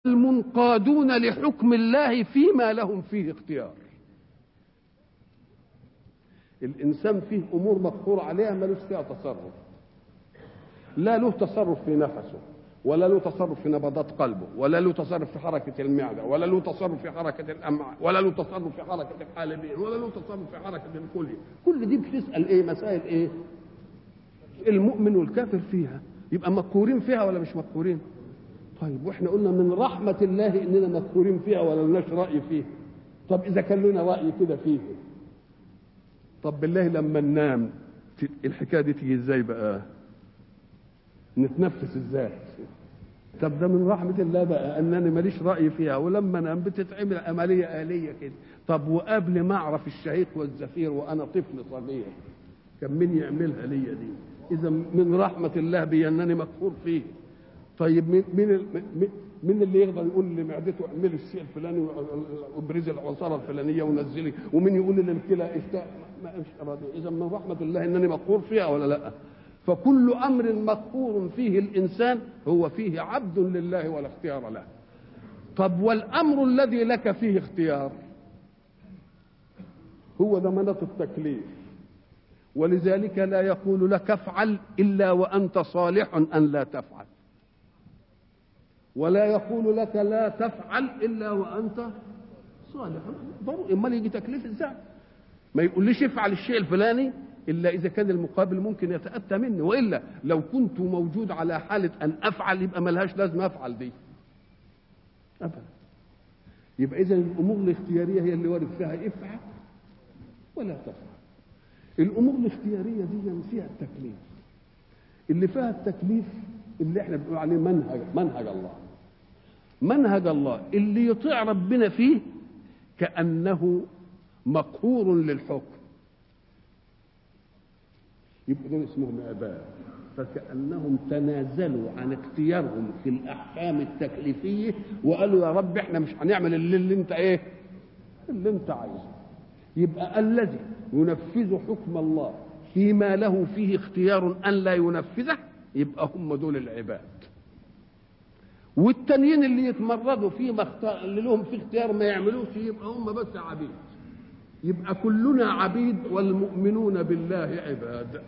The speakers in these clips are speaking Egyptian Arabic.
المنقادون لحكم الله فيما لهم فيه اختيار الانسان فيه امور مقهور عليها ملوش فيها تصرف لا له تصرف في نفسه ولا له تصرف في نبضات قلبه ولا له تصرف في حركة المعدة ولا له تصرف في حركة الأمعاء ولا له تصرف في حركة الحالبين ولا له تصرف في حركة الكلية كل دي بتسأل إيه مسائل إيه المؤمن والكافر فيها يبقى مقهورين فيها ولا مش مقهورين طيب واحنا قلنا من رحمة الله اننا مقهورين فيها ولا لناش رأي فيها طب اذا كان لنا رأي كده فيه طب بالله لما ننام الحكاية دي تيجي ازاي بقى نتنفس ازاي طب ده من رحمة الله بقى انني ماليش رأي فيها ولما انام بتتعمل عملية آلية كده طب وقبل ما اعرف الشهيق والزفير وانا طفل صغير كان مين يعملها ليا دي اذا من رحمة الله بي انني مقهور فيه طيب مين مين مين اللي يقدر يقول لمعدته اعملي الشيء الفلاني وابرزي العنصره الفلانيه ونزلي ومين يقول للكلى اشتاء ما مش ارادي اذا من رحمه الله انني مقهور فيها ولا لا فكل امر مقهور فيه الانسان هو فيه عبد لله ولا اختيار له طب والامر الذي لك فيه اختيار هو ضمانه التكليف ولذلك لا يقول لك افعل الا وانت صالح ان لا تفعل ولا يقول لك لا تفعل الا وانت صالح ضروري امال يجي تكليف ازاي ما يقوليش افعل الشيء الفلاني الا اذا كان المقابل ممكن يتاتى مني والا لو كنت موجود على حاله ان افعل يبقى ملهاش لازمه افعل دي ابدا يبقى اذا الامور الاختياريه هي اللي وارد فيها افعل ولا تفعل الامور الاختياريه دي فيها التكليف اللي فيها التكليف اللي احنا بنقول عليه منهج منهج الله منهج الله اللي يطيع ربنا فيه كانه مقهور للحكم يبقى دول اسمهم عباد فكانهم تنازلوا عن اختيارهم في الاحكام التكليفيه وقالوا يا رب احنا مش هنعمل اللي, اللي انت ايه اللي انت عايزه يبقى الذي ينفذ حكم الله فيما له فيه اختيار ان لا ينفذه يبقى هم دول العباد والتانيين اللي يتمردوا فيما اختار اللي لهم في اختيار ما يعملوش يبقى هم بس عبيد يبقى كلنا عبيد والمؤمنون بالله عباد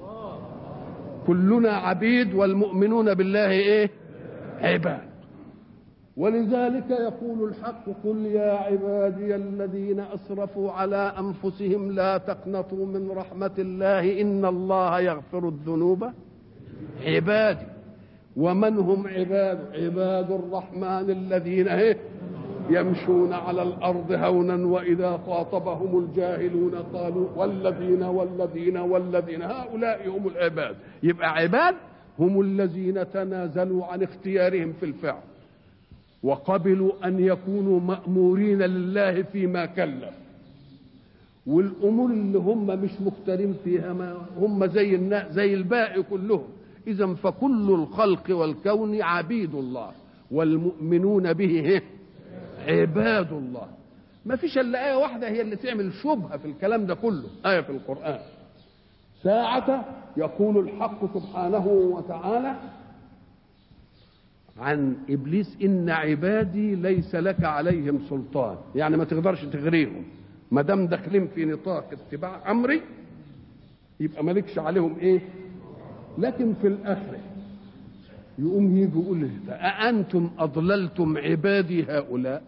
كلنا عبيد والمؤمنون بالله ايه عباد ولذلك يقول الحق قل يا عبادي الذين اسرفوا على انفسهم لا تقنطوا من رحمه الله ان الله يغفر الذنوب عبادي ومن هم عباد عباد الرحمن الذين ايه يمشون على الارض هونا واذا خاطبهم الجاهلون قالوا والذين والذين والذين هؤلاء هم العباد يبقى عباد هم الذين تنازلوا عن اختيارهم في الفعل وقبلوا ان يكونوا مامورين لله فيما كلف والامور اللي هم مش مختارين فيها ما هم زي الناس زي الباقي كلهم اذا فكل الخلق والكون عبيد الله والمؤمنون به عباد الله ما فيش الا ايه واحده هي اللي تعمل شبهه في الكلام ده كله ايه في القران ساعة يقول الحق سبحانه وتعالى عن ابليس ان عبادي ليس لك عليهم سلطان يعني ما تقدرش تغريهم ما دام داخلين في نطاق اتباع امري يبقى مالكش عليهم ايه لكن في الاخره يقوم يجي يقول أأنتم أضللتم عبادي هؤلاء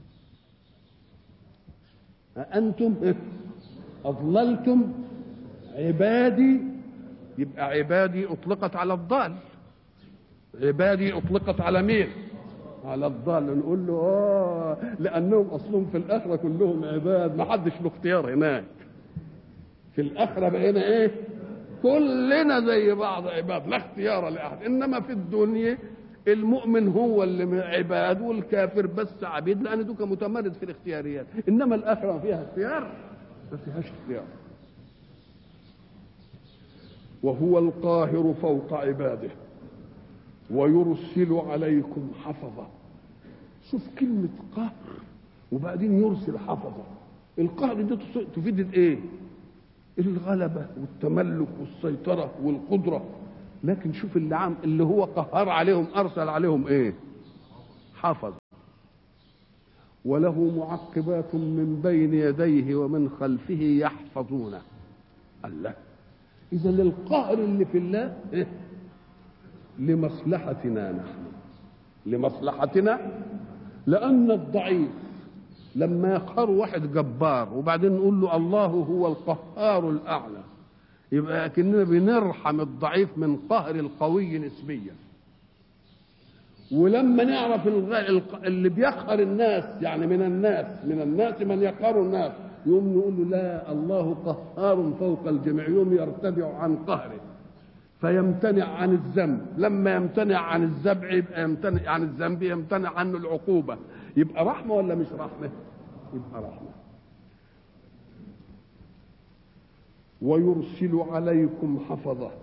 أأنتم أضللتم عبادي يبقى عبادي أطلقت على الضال عبادي أطلقت على مين على الضال نقول له آه لأنهم أصلهم في الآخرة كلهم عباد ما حدش له اختيار هناك في الآخرة بقينا إيه كلنا زي بعض عباد لا اختيار لاحد انما في الدنيا المؤمن هو اللي عباد والكافر بس عبيد لان دوك متمرد في الاختياريات انما الاخره فيها اختيار ما فيهاش اختيار وهو القاهر فوق عباده ويرسل عليكم حفظه شوف كلمة قهر وبعدين يرسل حفظه القهر دي تفيد الايه الغلبة والتملك والسيطرة والقدرة لكن شوف اللي عام اللي هو قهر عليهم أرسل عليهم إيه حفظ وله معقبات من بين يديه ومن خلفه يحفظونه الله اذا القهر اللي في الله إيه؟ لمصلحتنا نحن لمصلحتنا لان الضعيف لما يقهر واحد جبار وبعدين نقول له الله هو القهار الاعلى يبقى كأننا بنرحم الضعيف من قهر القوي نسبيا ولما نعرف اللي بيقهر الناس يعني من الناس من الناس من يقهر الناس يوم نقول له لا الله قهار فوق الجميع يوم يرتدع عن قهره فيمتنع عن الذنب لما يمتنع عن الذبح يبقى يمتنع عن الذنب يمتنع عنه العقوبة يبقى رحمة ولا مش رحمة يبقى رحمة ويرسل عليكم حفظة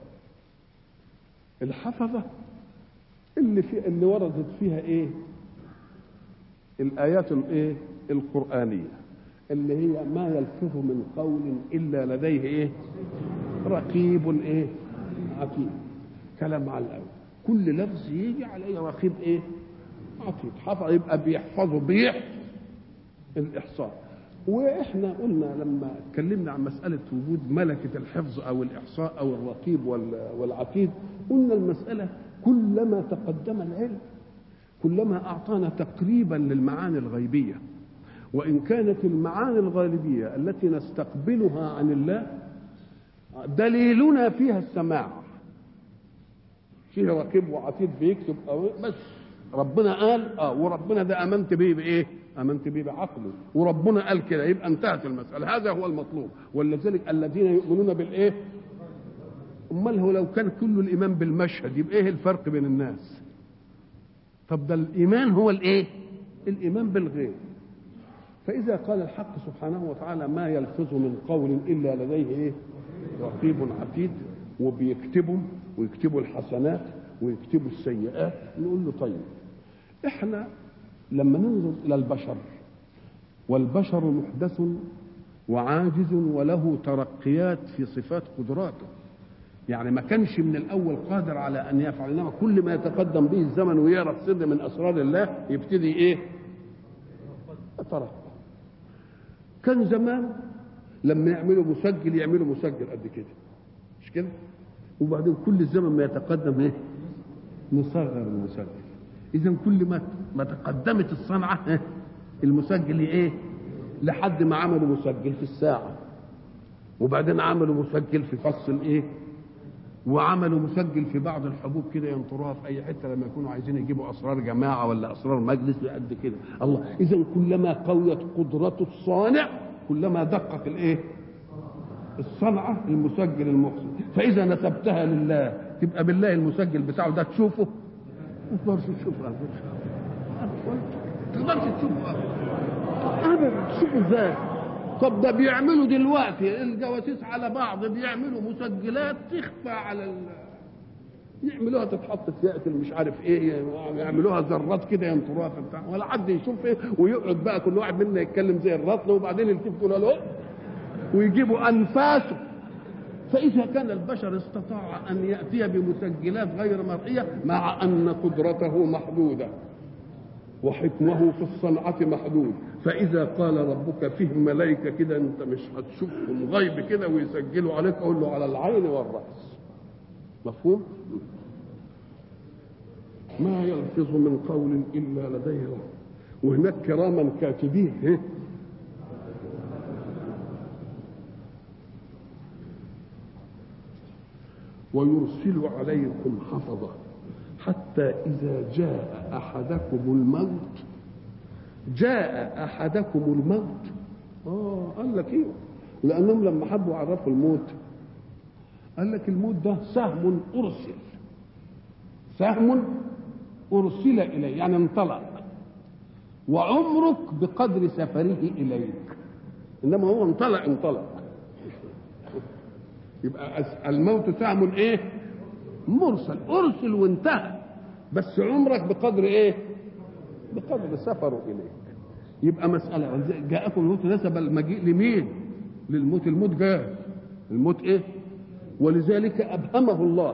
الحفظة اللي في اللي وردت فيها ايه الايات الايه القرانيه اللي هي ما يلفظ من قول الا لديه ايه رقيب ايه عتيد كلام على الاول كل لفظ يجي عليه رقيب ايه عتيد حفظ يبقى بيحفظه بيحفظ الاحصاء واحنا قلنا لما اتكلمنا عن مساله وجود ملكه الحفظ او الاحصاء او الرقيب والعتيد قلنا المساله كلما تقدم العلم كلما اعطانا تقريبا للمعاني الغيبيه وان كانت المعاني الغالبيه التي نستقبلها عن الله دليلنا فيها السماع فيه رقيب وعتيد بيكتب بس ربنا قال اه وربنا ده امنت به بايه؟ امنت به بعقله وربنا قال كده يبقى انتهت المساله هذا هو المطلوب ولذلك الذين يؤمنون بالايه؟ امال هو لو كان كل الايمان بالمشهد يبقى ايه الفرق بين الناس؟ طب ده الايمان هو الايه؟ الايمان بالغيب فاذا قال الحق سبحانه وتعالى ما يلفظ من قول الا لديه ايه؟ رقيب عتيد وبيكتبوا ويكتبوا الحسنات ويكتبوا السيئات نقول له طيب احنا لما ننظر الى البشر والبشر محدث وعاجز وله ترقيات في صفات قدراته يعني ما كانش من الاول قادر على ان يفعل انما كل ما يتقدم به الزمن ويرى السر من اسرار الله يبتدي ايه يترقى كان زمان لما يعملوا مسجل يعملوا مسجل قد كده مش كده وبعدين كل الزمن ما يتقدم ايه نصغر المسجل اذا كل ما ما تقدمت الصنعه المسجل ايه لحد ما عملوا مسجل في الساعه وبعدين عملوا مسجل في فص الايه وعملوا مسجل في بعض الحبوب كده ينطروها في اي حته لما يكونوا عايزين يجيبوا اسرار جماعه ولا اسرار مجلس قد كده الله اذا كلما قويت قدره الصانع كلما دقت الايه الصنعه المسجل المحسن فاذا نسبتها لله تبقى بالله المسجل بتاعه ده تشوفه ما تقدرش تشوفه ما تقدرش تشوفه ابدا تشوفه ازاي طب ده بيعملوا دلوقتي الجواسيس على بعض بيعملوا مسجلات تخفى على ال... يعملوها تتحط في يأتي مش عارف ايه يعملوها ذرات كده ينطروها في بتاع ولا حد يشوف ايه ويقعد بقى كل واحد منا يتكلم زي الرطل وبعدين يلتف يقول له ويجيبوا انفاسه فاذا كان البشر استطاع ان ياتي بمسجلات غير مرئيه مع ان قدرته محدوده وحكمه في الصنعة محدود فإذا قال ربك فيه ملائكة كده أنت مش هتشوفهم غيب كده ويسجلوا عليك أقول له على العين والرأس مفهوم؟ ما يلفظ من قول إلا لديه وهناك كراما كاتبين إيه؟ ويرسل عليكم حفظه حتى إذا جاء أحدكم الموت جاء أحدكم الموت آه قال لك إيه لأنهم لما حبوا يعرفوا الموت قال لك الموت ده سهم أرسل سهم أرسل إليه يعني انطلق وعمرك بقدر سفره إليك إنما هو انطلق انطلق يبقى الموت سهم إيه مرسل ارسل وانتهى بس عمرك بقدر ايه بقدر سفره اليك يبقى مسألة جاءكم الموت نسب المجيء لمين للموت الموت جاء الموت ايه ولذلك أبهمه الله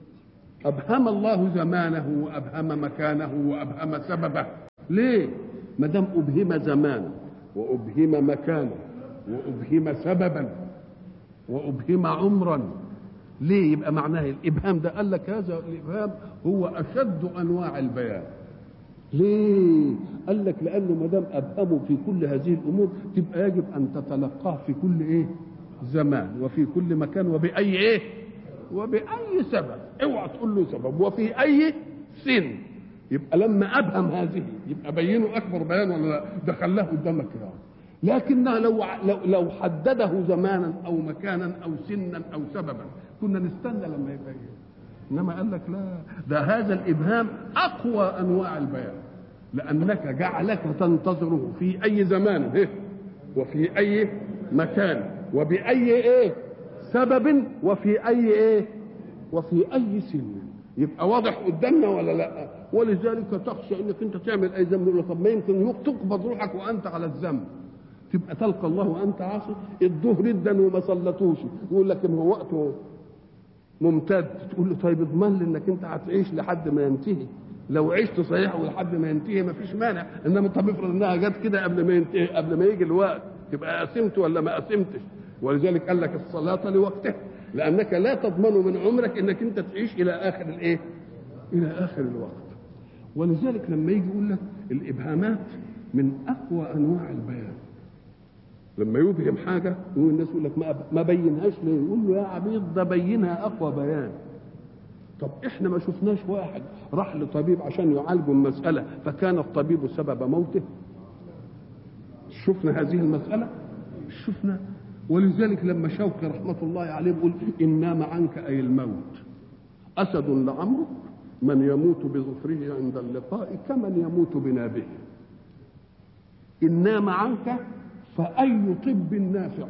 أبهم الله زمانه وأبهم مكانه وأبهم سببه ليه ما دام ابهم زمانا وابهم مكانا وابهم سببا وابهم عمرا ليه يبقى معناه الابهام ده قال لك هذا الابهام هو اشد انواع البيان ليه قال لك لانه ما دام ابهموا في كل هذه الامور تبقى يجب ان تتلقاه في كل ايه زمان وفي كل مكان وباي ايه وباي سبب اوعى تقول له سبب وفي اي سن يبقى لما ابهم هذه يبقى بينه اكبر بيان ولا لا ده خلاه قدامك كده لكنها لو لو لو حدده زمانا او مكانا او سنا او سببا كنا نستنى لما يبين انما قال لك لا ده هذا الابهام اقوى انواع البيان لانك جعلك تنتظره في اي زمان إيه؟ وفي اي مكان وباي ايه سبب وفي اي ايه وفي اي سن يبقى واضح قدامنا ولا لا ولذلك تخشى انك انت تعمل اي ذنب يقول طب ما يمكن تقبض روحك وانت على الذنب تبقى تلقى الله وانت عاصي الظهر جدا وما صلتوش يقول لك ان هو وقته ممتد تقول له طيب اضمن لي انك انت هتعيش لحد ما ينتهي لو عشت صحيح ولحد ما ينتهي ما فيش مانع انما طب افرض انها جت كده قبل ما ينتهي قبل ما يجي الوقت تبقى قسمت ولا ما قسمتش ولذلك قال لك الصلاه لوقتها لانك لا تضمن من عمرك انك انت تعيش الى اخر الايه؟ الى اخر الوقت ولذلك لما يجي يقول لك الابهامات من اقوى انواع البيان لما يبهم حاجه يقول الناس يقول لك ما ما بينهاش ليه؟ يقول له يا عبيد ده بينها اقوى بيان. طب احنا ما شفناش واحد راح لطبيب عشان يعالجه المساله فكان الطبيب سبب موته. شفنا هذه المساله؟ شفنا ولذلك لما شوقي رحمه الله عليه بيقول ان نام عنك اي الموت اسد لعمرك من يموت بظفره عند اللقاء كمن يموت بنابه. ان نام عنك فأي طب نافع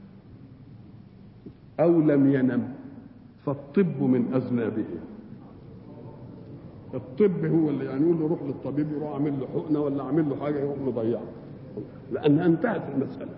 أو لم ينم فالطب من أذنابه الطب هو اللي يعني يقول له روح للطبيب يروح عامل له حقنة ولا عامل له حاجة يروح مضيعه لأنها انتهت المسألة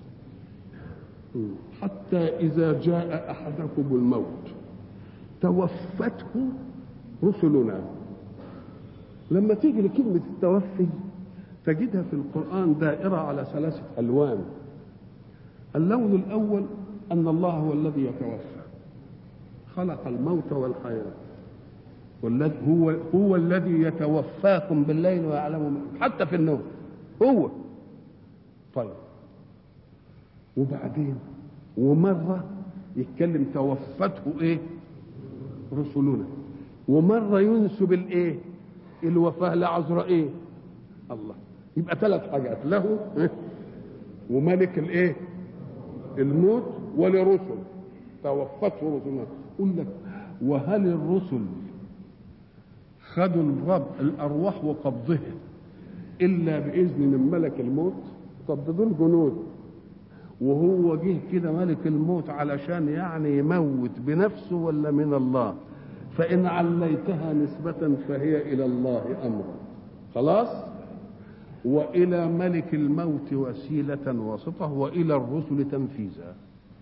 حتى إذا جاء أحدكم الموت توفته رسلنا لما تيجي لكلمة التوفي تجدها في القرآن دائرة على ثلاثة ألوان اللون الأول أن الله هو الذي يتوفى خلق الموت والحياة والذي هو هو الذي يتوفاكم بالليل ويعلم حتى في النوم هو طيب وبعدين ومرة يتكلم توفته ايه رسلنا ومرة ينسب الايه الوفاة لعزرائيل الله يبقى ثلاث حاجات له وملك الايه الموت ولرسل توفته رسلنا يقول لك وهل الرسل خدوا الرب الارواح وقبضها الا باذن من ملك الموت طب ده دول جنود وهو جه كده ملك الموت علشان يعني يموت بنفسه ولا من الله فان عليتها نسبه فهي الى الله امرا خلاص والى ملك الموت وسيله واسطه والى الرسل تنفيذا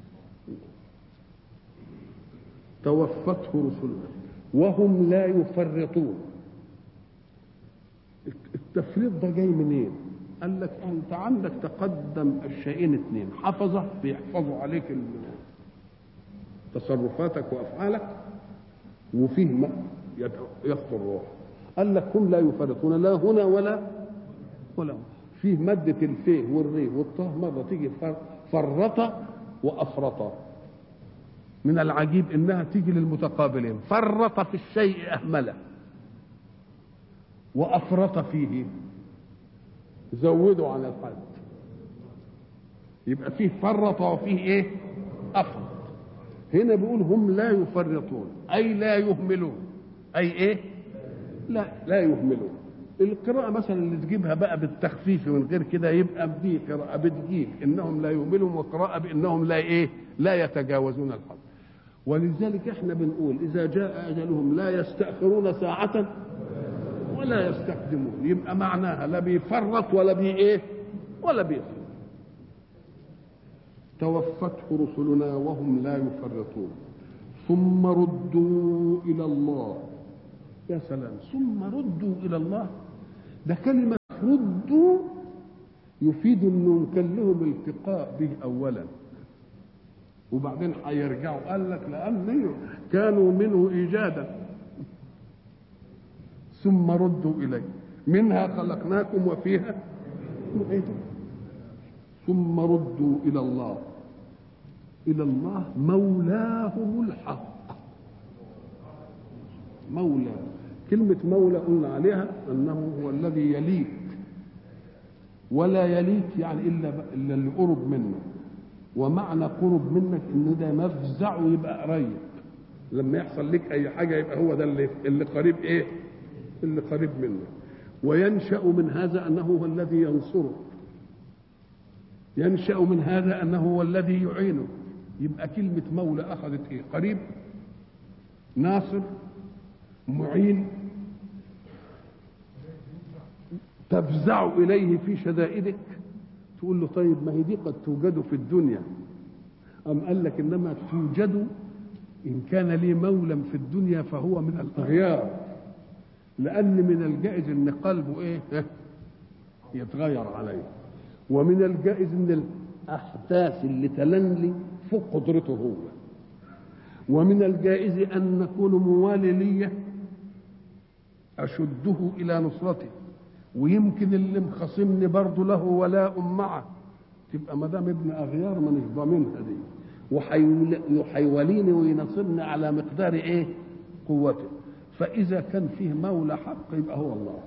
توفته رسلنا وهم لا يفرطون التفريط ده جاي منين قال لك انت عندك تقدم الشيئين اثنين حفظه بيحفظوا عليك تصرفاتك وافعالك وفيه يخطر الروح قال لك هم لا يفرطون لا هنا ولا ولا فيه مادة الفيه والري والطه مرة تيجي فرط وأفرط من العجيب إنها تيجي للمتقابلين فرط في الشيء أهمله وأفرط فيه زودوا عن الحد يبقى فيه فرط وفيه ايه افرط هنا بيقول هم لا يفرطون اي لا يهملون اي ايه لا لا يهملون القراءة مثلا اللي تجيبها بقى بالتخفيف من غير كده يبقى دي قراءة بتجيب انهم لا يهملون وقراءة بانهم لا ايه لا يتجاوزون الحد ولذلك احنا بنقول اذا جاء اجلهم لا يستأخرون ساعة ولا يستقدمون يبقى معناها لا بيفرط ولا بي ايه ولا بيفرط توفته رسلنا وهم لا يفرطون ثم ردوا الى الله يا سلام ثم ردوا الى الله ده كلمه ردوا يفيد انهم كان لهم التقاء به اولا وبعدين هيرجعوا قال لك لان كانوا منه ايجادا ثم ردوا اليه منها خلقناكم وفيها نعيدكم ثم ردوا الى الله الى الله مولاهم الحق مولى كلمة مولى قلنا عليها أنه هو الذي يليك ولا يليك يعني إلا إلا اللي قرب منه ومعنى قرب منك إن ده مفزع ويبقى قريب لما يحصل لك أي حاجة يبقى هو ده اللي اللي قريب إيه؟ اللي قريب منك وينشأ من هذا أنه هو الذي ينصرك ينشأ من هذا أنه هو الذي يعينك يبقى كلمة مولى أخذت إيه؟ قريب ناصر معين تفزع إليه في شدائدك تقول له طيب ما هي دي قد توجد في الدنيا أم قال لك إنما توجد إن كان لي مولى في الدنيا فهو من الأغيار لأن من الجائز إن قلبه إيه يتغير عليه ومن الجائز إن الأحداث اللي تلنلي فوق قدرته هو ومن الجائز أن نكون موالي ليه أشده إلى نصرته ويمكن اللي مخاصمني برضه له ولاء معه تبقى ما دام ابن أغيار مانيش ضامنها دي وحيوليني وينصرني على مقدار إيه؟ قوته فإذا كان فيه مولى حق يبقى هو الله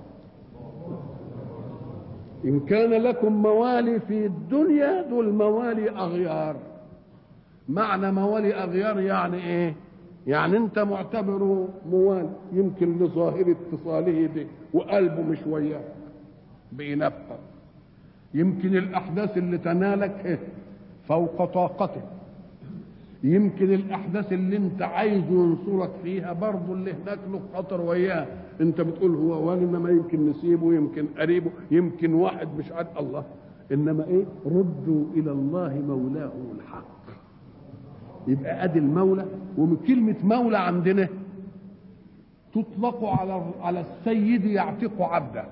إن كان لكم موالي في الدنيا دول موالي أغيار معنى موالي أغيار يعني إيه؟ يعني انت معتبره موال يمكن لظاهر اتصاله به وقلبه مش وياه بينفق يمكن الاحداث اللي تنالك فوق طاقته يمكن الاحداث اللي انت عايزه ينصرك فيها برضه اللي هناك له خطر وياه انت بتقول هو وان انما يمكن نسيبه يمكن قريبه يمكن واحد مش عارف الله انما ايه ردوا الى الله مولاه الحق يبقى ادي المولى ومن كلمه مولى عندنا تطلق على على السيد يعتق عبده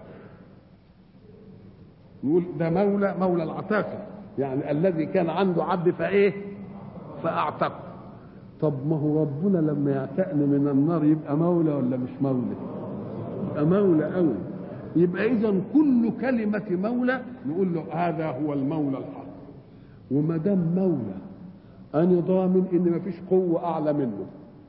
نقول ده مولى مولى العتاقه يعني الذي كان عنده عبد فايه فاعتق طب ما هو ربنا لما يعتقني من النار يبقى مولى ولا مش مولى يبقى مولى قوي يبقى اذا كل كلمه مولى نقول له هذا هو المولى الحق وما دام مولى أنا ضامن إن ما فيش قوة أعلى منه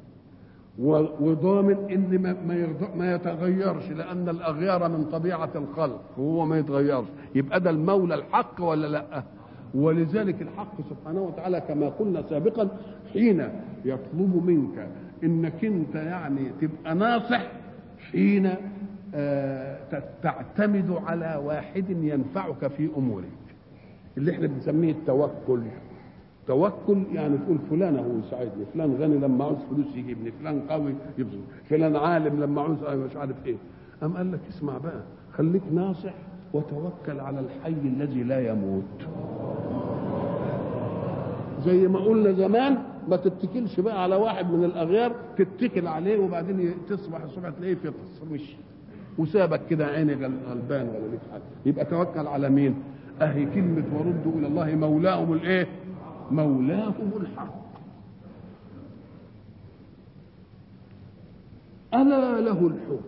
وضامن إن ما ما, ما يتغيرش لأن الأغيار من طبيعة الخلق وهو ما يتغيرش يبقى ده المولى الحق ولا لأ؟ ولذلك الحق سبحانه وتعالى كما قلنا سابقا حين يطلب منك انك انت يعني تبقى ناصح حين آه تعتمد على واحد ينفعك في امورك اللي احنا بنسميه التوكل توكل يعني تقول فلان هو يساعدني فلان غني لما عاوز فلوس يجيبني فلان قوي يبذل فلان عالم لما عاوز مش عارف ايه أم قال لك اسمع بقى خليك ناصح وتوكل على الحي الذي لا يموت زي ما قلنا زمان ما تتكلش بقى على واحد من الاغيار تتكل عليه وبعدين تصبح الصبح تلاقيه فطس مشي وسابك كده عيني غلبان ولا ليك حاجه يبقى توكل على مين؟ اهي كلمه وردوا الى الله مولاهم الايه؟ مولاهم الحق ألا له الحكم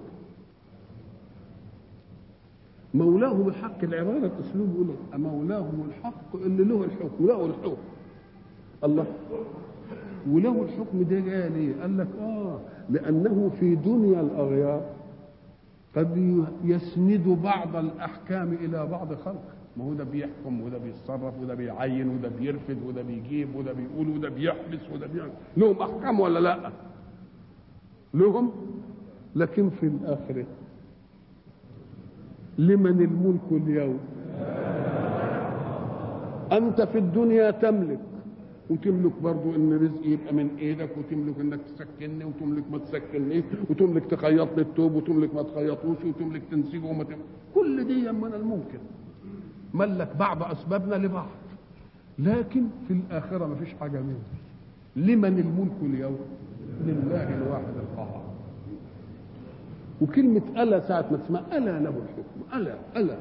مولاهم الحق العبارة أسلوب يقول مولاهم الحق اللي له الحكم له الحكم الله وله الحكم ده جاي ليه؟ قال لك اه لأنه في دنيا الأغيار قد يسند بعض الأحكام إلى بعض خلقه ما هو ده بيحكم وده بيتصرف وده بيعين وده بيرفد وده بيجيب وده بيقول وده بيحبس وده بيعمل لهم احكام ولا لا؟ لهم لكن في الاخره لمن الملك اليوم؟ انت في الدنيا تملك وتملك برضو ان رزقي يبقى من ايدك وتملك انك تسكنني وتملك ما تسكننيش وتملك تخيط لي التوب وتملك ما تخيطوش وتملك تنسجه وما تملك. كل دي من الممكن ملك بعض اسبابنا لبعض لكن في الاخره ما فيش حاجه منه لمن الملك اليوم لله الواحد القهار وكلمة ألا ساعة ما تسمع ألا له الحكم ألا ألا